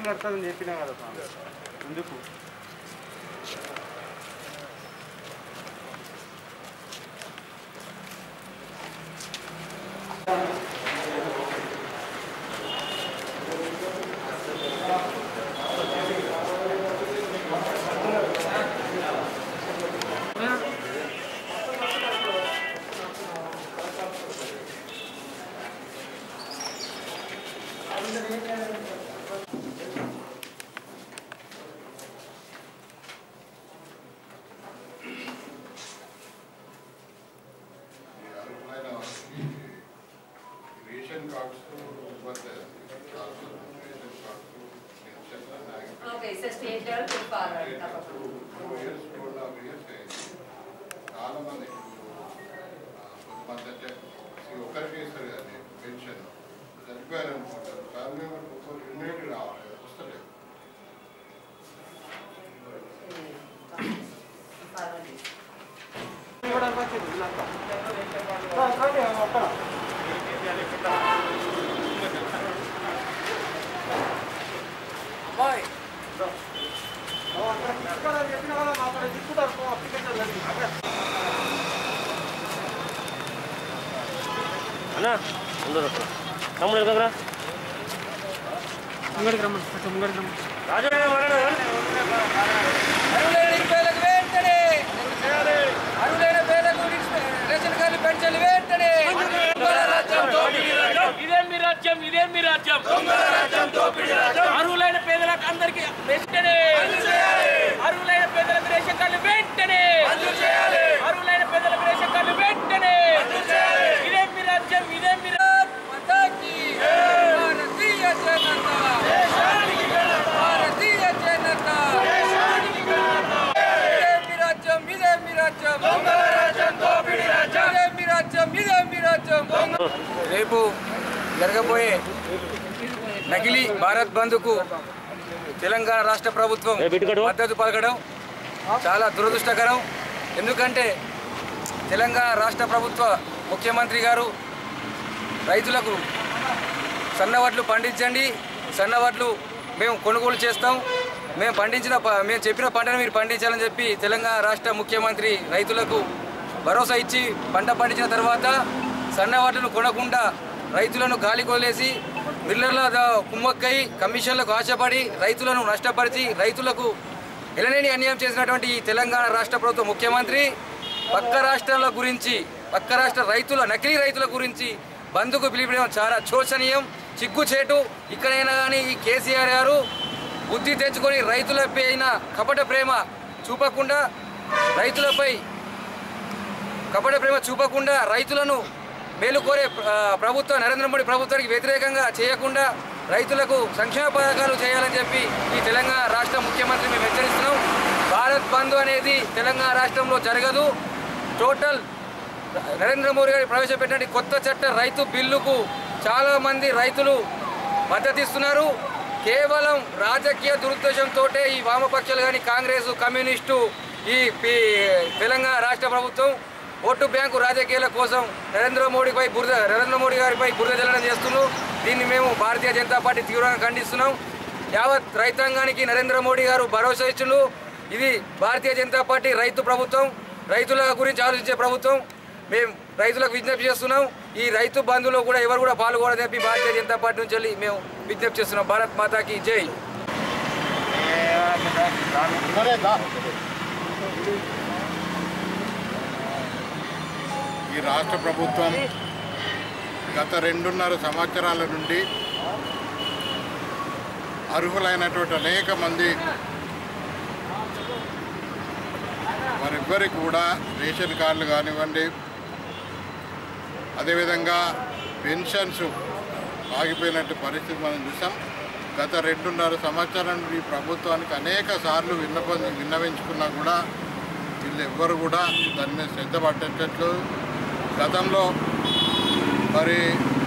Meeting నడుతుందని చెప్పినా కదా స్వామి ఎందుకు రేషన్ కార్డ్స్ ఇవ్వట్లేదు రేషన్ కార్డ్స్ పెన్షన్ ఆగిపోయి okay sir state level put forward తప్పకుండా two years two and half years అయింది చాలా మంది కొంతమంది అంటే ఈ ఒక్కరికి ఇస్తారు కానీ పెన్షన్ చనిపోయారు అనుకుంటారు ఫ్యామిలీ మెంబర్ ఒక్కరు ఇమ్మీడియట్ రావాలి వస్తలేదు ఫార్వర్డ్ చేసి ఇవ్వడానికి వచ్చింది వీళ్ళంతా. రా, రండి, అక్కడ. ఓ, అక్కడ తీసుకురాని చెప్పినా కదా, మా అక్కడ తీసుకుంటారు, పో, అప్లికేషన్ లేదు. అక్కడ. అన్నా అందరూ తమ్ముడు ఎక్కడరా ముంగడికి రమ్మని కొంచెం ముంగడికి రమ్మని రాజు మాట్లాడు అరువులైన పేదలకు వెంటనే అరువులైన పేదలకు రేషన్ కార్డు పెన్షన్లు వెంటనే ఇదేం మీ రాజ్యం ఇదేం మీ రాజ్యం అర్హులైన పేదలకు అందరికి వెంటనే అర్హులైన పేదలకు రేషన్ కార్డు వెంటనే అర్హులైన పేదలకు రేషన్ కార్డు వెంటనే ఇదేం మీ రాజ్యం ఇదేం మీ రా- మతాకి భారతీయ జనత భారతీయ జనత ఇదే మీ రాజ్యం ఇదే మీ రాజ్యం ఇదే మీ రాజ్యం ఇదే మీ రాజ్యం రేపు జరగబోయే నకిలీ భారత్ బంద్కు తెలంగాణ రాష్ట్ర ప్రభుత్వం ఏ బిట్టుకడు? మద్దతు పలకడం చాలా దురదృష్టకరం ఎందుకంటే తెలంగాణ రాష్ట్ర ప్రభుత్వ ముఖ్యమంత్రి గారు రైతులకు సన్నవడ్లు పండించండి సన్నవడ్లు మేము కొనుగోలు చేస్తాం మేము పండించిన ప- మేము చెప్పిన పంటను మీరు పండించాలని చెప్పి తెలంగాణ రాష్ట్ర ముఖ్యమంత్రి రైతులకు భరోసా ఇచ్చి పంట పండించిన తర్వాత సన్నవడ్లను కొనకుండా రైతులను గాలి కొలేసి మిల్లర్ల ద- కుమ్మక్కై కమిషన్లకు ఆశపడి రైతులను నష్టపరిచి రైతులకు ఎలనేని అన్యాయం చేసినటువంటి ఈ తెలంగాణ రాష్ట్ర ప్రభుత్వ ముఖ్యమంత్రి పక్క రాష్ట్రాల గురించి పక్క రాష్ట్ర రైతుల నకిలీ రైతుల గురించి బంధుకు పిలిపడం చాలా శోచనీయం చిగ్గుచేటు ఇక్కడైనా కానీ ఈ కేసీఆర్ గారు బుద్ధి తెచ్చుకొని రైతులపై అయిన కపట ప్రేమ చూపకుండా రైతులపై కపట ప్రేమ చూపకుండా రైతులను మేలుకోరే ఆ, ప్రభుత్వం నరేంద్ర మోడీ ప్రభుత్వానికి వ్యతిరేకంగా చేయకుండా రైతులకు సంక్షేమ పథకాలు చేయాలని చెప్పి ఈ తెలంగాణ రాష్ట్ర ముఖ్యమంత్రి మేము హెచ్చరిస్తున్నాం భారత్ బంద్ అనేది తెలంగాణ రాష్ట్రంలో జరగదు టోటల్ నరేంద్ర మోడీ గారు ప్రవేశపెట్టిన కొత్త చట్ట రైతు బిల్లుకు చాలా మంది రైతులు మద్దతిస్తున్నారు కేవలం రాజకీయ దురుద్దేశంతో ఈ వామపక్షాలు కానీ కాంగ్రెస్ కమ్యూనిస్టు ఈ ఈ తెలంగాణ రాష్ట్ర ప్రభుత్వం ఓటు బ్యాంకు రాజకీయాల కోసం నరేంద్ర మోడీపై బురద నరేంద్ర మోడీ గారిపై బురద జల్లడం చేస్తున్నారు దీన్ని మేము భారతీయ జనతా పార్టీ తీవ్రంగా ఖండిస్తున్నాం యావత్ రైతాంగానికి నరేంద్ర మోడీ గారు భరోసా ఇచ్చిండు ఇది భారతీయ జనతా పార్టీ రైతు ప్రభుత్వం రైతుల గురించి ఆలోచించే ప్రభుత్వం మేము రైతులకు విజ్ఞప్తి చేస్తున్నాం ఈ రైతు బంధులో కూడా ఎవరు కూడా పాల్గొనదని చెప్పి భారతీయ జనతా పార్టీ నుంచి వెళ్ళి మేము విజ్ఞప్తి చేస్తున్నాం భారత్ మాతాకి జై ఈ రాష్ట్ర ప్రభుత్వం గత రెండున్నర సంవత్సరాల నుండి అర్హులైనటువంటి అనేక మంది వారిద్దరికి కూడా రేషన్ కార్డులు కానివ్వండి అదేవిధంగా పెన్షన్స్ ఆగిపోయినట్టు పరిస్థితి మనం చూసాం గత రెండున్నర సంవత్సరాల నుండి ఈ ప్రభుత్వానికి అనేక సార్లు విన్నప విన్నవించుకున్నా కూడా వీళ్ళు ఎవ్వరు కూడా దాని మీద శ్రద్ధ పట్టేటట్లు గతంలో మరి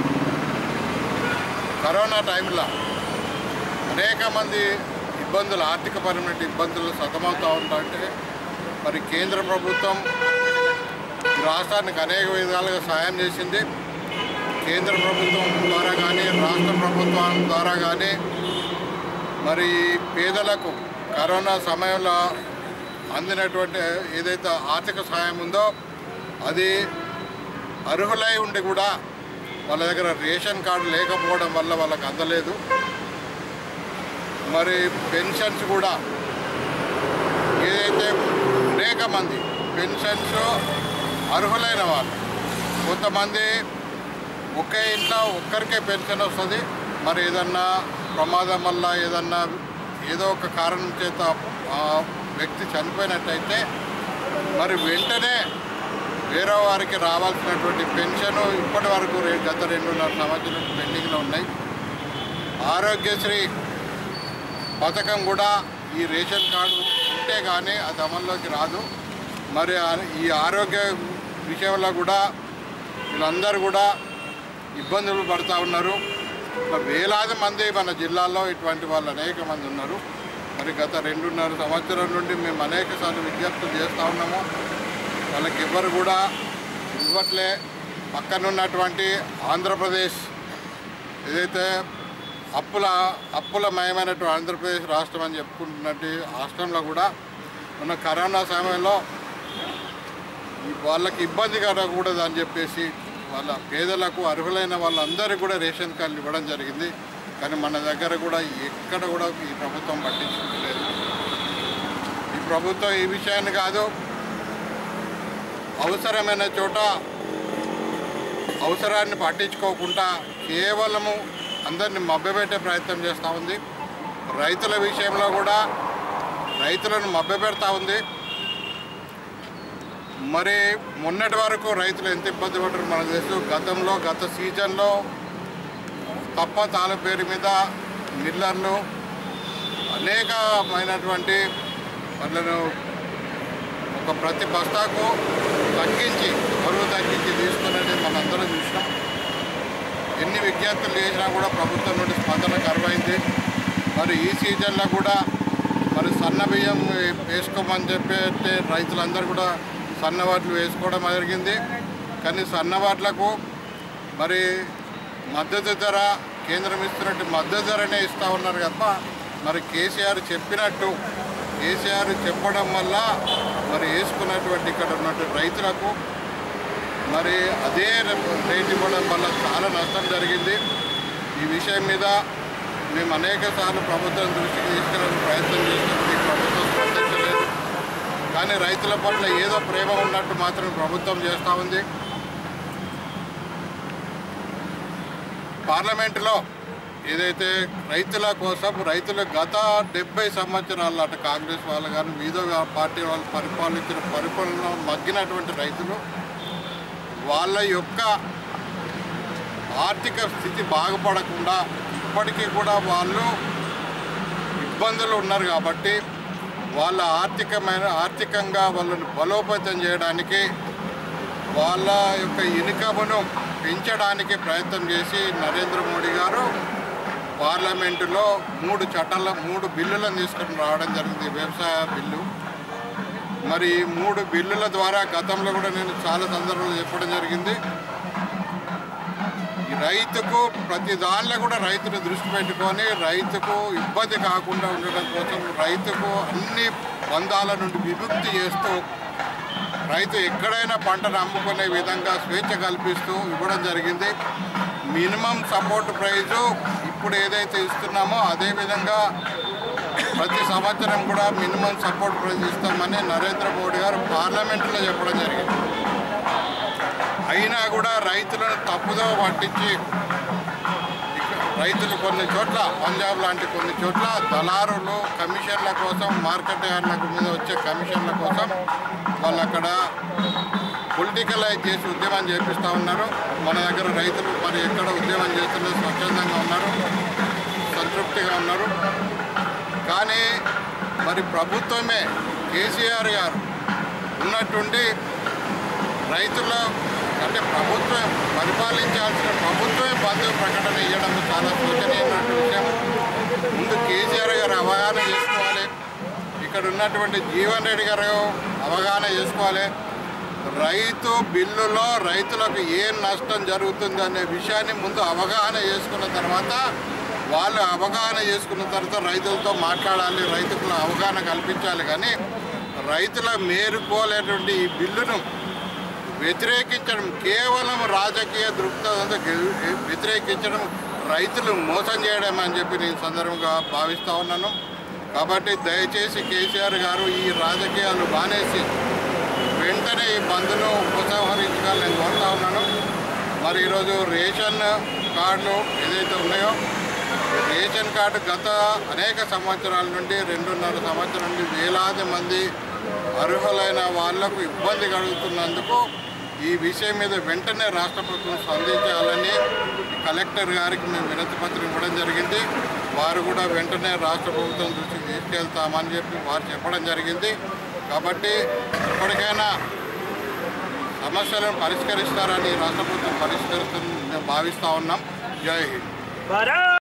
కరోనా టైంలో అనేక మంది ఇబ్బందులు ఆర్థికపరమైన ఇబ్బందులు సతమవుతూ ఉంటాయంటే మరి కేంద్ర ప్రభుత్వం ఈ రాష్ట్రానికి అనేక విధాలుగా సాయం చేసింది కేంద్ర ప్రభుత్వం ద్వారా కానీ రాష్ట్ర ప్రభుత్వం ద్వారా కానీ మరి పేదలకు కరోనా సమయంలో అందినటువంటి ఏదైతే ఆర్థిక సహాయం ఉందో అది అర్హులై ఉండి కూడా వాళ్ళ దగ్గర రేషన్ కార్డు లేకపోవడం వల్ల వాళ్ళకి అందలేదు మరి పెన్షన్స్ కూడా ఏదైతే అనేక మంది పెన్షన్స్ అర్హులైన వాళ్ళు కొంతమంది ఒకే ఇంట్లో ఒక్కరికే పెన్షన్ వస్తుంది మరి ఏదన్నా ప్రమాదం వల్ల ఏదన్నా ఏదో ఒక కారణం చేత ఆ వ్యక్తి చనిపోయినట్టయితే మరి వెంటనే వేరే వారికి రావాల్సినటువంటి పెన్షన్ ఇప్పటి వరకు రే- గత రెండున్నర సంవత్సరాలు పెండింగ్లో ఉన్నాయి ఆరోగ్యశ్రీ పథకం కూడా ఈ రేషన్ కార్డు ఉంటే కానీ అది అమల్లోకి రాదు మరి ఆ- ఈ ఆరోగ్య విషయంలో కూడా వీళ్ళందరూ కూడా ఇబ్బందులు పడుతూ ఉన్నారు మరి వేలాది మంది మన జిల్లాలో ఇటువంటి వాళ్ళు అనేక మంది ఉన్నారు మరి గత రెండున్నర సంవత్సరం నుండి మేము అనేక సార్లు విజ్ఞప్తులు చేస్తూ ఉన్నాము వాళ్ళకి ఎవరు కూడా ఇవ్వట్లే పక్కనున్నటువంటి ఆంధ్రప్రదేశ్ ఏదైతే అప్పుల అప్పులమయమైనటువంటి ఆంధ్రప్రదేశ్ రాష్ట్రం అని చెప్పుకుంటున్నట్టు రాష్ట్రంలో కూడా ఉన్న కరోనా సమయంలో ఈ వాళ్ళకి ఇబ్బంది కలగకూడదు అని చెప్పేసి వాళ్ళ పేదలకు అర్హులైన వాళ్ళందరికీ కూడా రేషన్ కార్డులు ఇవ్వడం జరిగింది కానీ మన దగ్గర కూడా ఎక్కడ కూడా ఈ ప్రభుత్వం పట్టించుకోలేదు ఈ ప్రభుత్వం ఈ విషయాన్ని కాదు అవసరమైన చోట అవసరాన్ని పట్టించుకోకుండా కేవలము అందరిని మభ్యపెట్టే ప్రయత్నం చేస్తూ ఉంది రైతుల విషయంలో కూడా రైతులను మభ్యపెడతా ఉంది మరి మొన్నటి వరకు రైతులు ఎంత ఇబ్బంది పడ్డారు మనకు తెలుసు గతంలో గత సీజన్లో తప్ప తాళ పేరు మీద మిల్లర్లు అనేకమైనటువంటి వాళ్ళను ఒక ప్రతి బస్తాకు తగ్గించి బరువు తగ్గించి తీసుకునేది మనందరం చూసినాం ఎన్ని విజ్ఞప్తులు చేసినా కూడా ప్రభుత్వం నుండి స్పందన కరువైంది మరి ఈ సీజన్లో కూడా మరి సన్న బియ్యం వేసుకోమని చెప్పి రైతులందరూ కూడా సన్నవాట్లు వేసుకోవడం జరిగింది కానీ సన్నవాట్లకు మరి మద్దతు ధర కేంద్రం ఇస్తున్నట్టు మద్దతు ధరనే ఇస్తూ ఉన్నారు తప్ప మరి కేసీఆర్ చెప్పినట్టు కేసీఆర్ చెప్పడం వల్ల మరి వేసుకున్నటువంటి ఇక్కడ ఉన్నటువంటి రైతులకు మరి అదే రేట్ ఇవ్వడం వల్ల చాలా నష్టం జరిగింది ఈ విషయం మీద మేము అనేక సార్లు ప్రభుత్వం దృష్టికి తీసుకెళ్ళడానికి ప్రయత్నం చేసినప్పుడు ఈ ప్రభుత్వం స్పందించలేదు కానీ రైతుల పట్ల ఏదో ప్రేమ ఉన్నట్టు మాత్రం ప్రభుత్వం చేస్తూ ఉంది పార్లమెంటులో ఏదైతే రైతుల కోసం రైతులు గత డెబ్బై సంవత్సరాలు అటు కాంగ్రెస్ వాళ్ళు కానీ వివిధ పార్టీ వాళ్ళు పరిపాలించిన పరిపాలన మగ్గినటువంటి రైతులు వాళ్ళ యొక్క ఆర్థిక స్థితి బాగుపడకుండా ఇప్పటికీ కూడా వాళ్ళు ఇబ్బందులు ఉన్నారు కాబట్టి వాళ్ళ ఆర్థికమైన ఆర్థికంగా వాళ్ళని బలోపేతం చేయడానికి వాళ్ళ యొక్క ఇన్కమ్ను పెంచడానికి ప్రయత్నం చేసి నరేంద్ర మోడీ గారు పార్లమెంటులో మూడు చట్టాల మూడు బిల్లులను తీసుకొని రావడం జరిగింది వ్యవసాయ బిల్లు మరి ఈ మూడు బిల్లుల ద్వారా గతంలో కూడా నేను చాలా సందర్భాలు చెప్పడం జరిగింది ఈ రైతుకు ప్రతి దానిలో కూడా రైతును దృష్టి పెట్టుకొని రైతుకు ఇబ్బంది కాకుండా ఉండడం కోసం రైతుకు అన్ని బంధాల నుండి విముక్తి చేస్తూ రైతు ఎక్కడైనా పంటను అమ్ముకునే విధంగా స్వేచ్ఛ కల్పిస్తూ ఇవ్వడం జరిగింది మినిమం సపోర్ట్ ప్రైజు ఇప్పుడు ఏదైతే ఇస్తున్నామో అదే విధంగా ప్రతి సంవత్సరం కూడా మినిమం సపోర్ట్ ప్రైజ్ ఇస్తామని నరేంద్ర మోడీ గారు పార్లమెంటులో చెప్పడం జరిగింది అయినా కూడా రైతులను తప్పుదో పట్టించి ఇక రైతులు కొన్ని చోట్ల పంజాబ్ లాంటి కొన్ని చోట్ల దళారులు కమిషన్ల కోసం మార్కెట్ యార్డ్లకు మీద వచ్చే కమిషన్ల కోసం వాళ్ళు అక్కడ పొలిటికలైజ్ చేసి ఉద్యమం చేపిస్తూ ఉన్నారు మన దగ్గర రైతులు మరి ఎక్కడ ఉద్యమం చేస్తున్నారు స్వచ్ఛందంగా ఉన్నారు సంతృప్తిగా ఉన్నారు కానీ మరి ప్రభుత్వమే కేసీఆర్ గారు ఉన్నట్టుండి రైతుల అంటే ప్రభుత్వం పరిపాలించాల్సిన ప్రభుత్వమే బంధు ప్రకటన ఇవ్వడం చాలా శోచనీయమైన విషయం ముందు కేసీఆర్ గారు అవగాహన చేసుకోవాలి ఇక్కడ ఉన్నటువంటి జీవన్ రెడ్డి గారు అవగాహన చేసుకోవాలి రైతు బిల్లులో రైతులకు ఏం నష్టం జరుగుతుంది అనే విషయాన్ని ముందు అవగాహన చేసుకున్న తర్వాత వాళ్ళు అవగాహన చేసుకున్న తర్వాత రైతులతో మాట్లాడాలి రైతులకు అవగాహన కల్పించాలి కానీ రైతుల మేరుకోలేటువంటి ఈ బిల్లును వ్యతిరేకించడం కేవలం రాజకీయ దృక్పథంతో గె- వ్యతిరేకించడం రైతులు మోసం చేయడం అని చెప్పి నేను సందర్భంగా భావిస్తూ ఉన్నాను కాబట్టి దయచేసి కేసీఆర్ గారు ఈ రాజకీయాలు మానేసి వెంటనే ఈ బంద్ను ఉపసంహరించాలని నేను కోరుతా ఉన్నాను మరి ఈరోజు రేషన్ కార్డులు ఏదైతే ఉన్నాయో రేషన్ కార్డు గత అనేక సంవత్సరాల నుండి రెండున్నర సంవత్సరం నుండి వేలాది మంది అర్హులైన వాళ్లకు ఇబ్బంది కలుగుతున్నందుకు ఈ విషయం మీద వెంటనే రాష్ట్ర ప్రభుత్వం స్పందించాలని కలెక్టర్ గారికి మేము వినతి పత్రం ఇవ్వడం జరిగింది వారు కూడా వెంటనే రాష్ట్ర ప్రభుత్వం దృష్టికి తీసుకెళ్తామని చెప్పి వారు చెప్పడం జరిగింది కాబట్టి ఇప్పటికైనా సమస్యలను పరిష్కరిస్తారని రాష్ట్ర ప్రభుత్వం పరిష్కరిస్తుందని మేము భావిస్తూ ఉన్నాం జై హింద్ భారత్